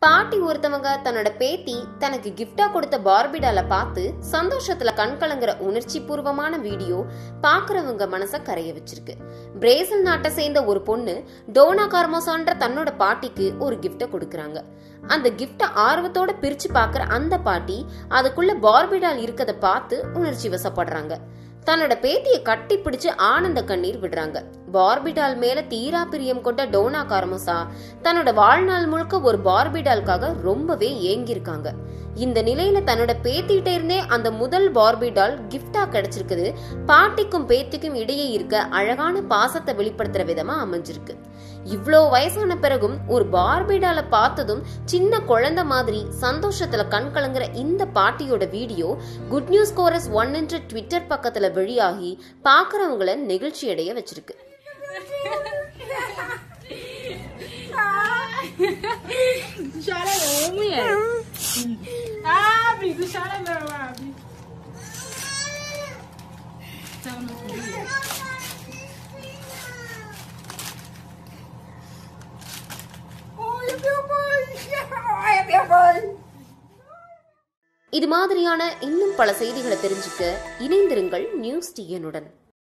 பாட்டி ஒருத்தவங்க தன்னோட பேத்தி தனக்கு கிஃப்டா கொடுத்த பார்பிடால பார்த்து சந்தோஷத்துல கண் கலங்குற உணர்ச்சி பூர்வமான வீடியோ பாக்குறவங்க மனச கரைய வச்சிருக்கு பிரேசில் நாட்டை சேர்ந்த ஒரு பொண்ணு டோனா கார்மோசான்ற தன்னோட பாட்டிக்கு ஒரு கிஃப்ட கொடுக்கறாங்க அந்த கிஃப்ட ஆர்வத்தோட பிரிச்சு பாக்குற அந்த பாட்டி அதுக்குள்ள பார்பிடால் இருக்கத பார்த்து உணர்ச்சி வசப்படுறாங்க தன்னோட பேத்திய கட்டி பிடிச்சு ஆனந்த கண்ணீர் விடுறாங்க பார்பிடால் மேல தீரா பிரியம் கொண்ட டோனா கார்மோசா தன்னோட வாழ்நாள் முழுக்க ஒரு பார்பிடாலுக்காக ரொம்பவே ஏங்கியிருக்காங்க இந்த நிலையில தன்னோட பேத்திகிட்ட இருந்தே அந்த முதல் பார்பிடால் கிஃப்டா கிடைச்சிருக்குது பாட்டிக்கும் பேத்திக்கும் இடையே இருக்க அழகான பாசத்தை வெளிப்படுத்துற விதமா அமைஞ்சிருக்கு இவ்ளோ வயசான பிறகும் ஒரு பார்பிடால பார்த்ததும் சின்ன குழந்தை மாதிரி சந்தோஷத்துல கண் கலங்குற இந்த பாட்டியோட video good news chorus one என்ற ட்விட்டர் பக்கத்துல வெளியாகி பாக்குறவங்கள நெகிழ்ச்சி அடைய வச்சிருக்கு Chora não, mulher. Abre, não chora não, abre. Tava no frio. Olha meu mãe! Olha minha mãe! இது மாதிரியான இன்னும் பல செய்திகளை தெரிஞ்சுக்க இணைந்திருங்கள் நியூஸ் டிஎனுடன்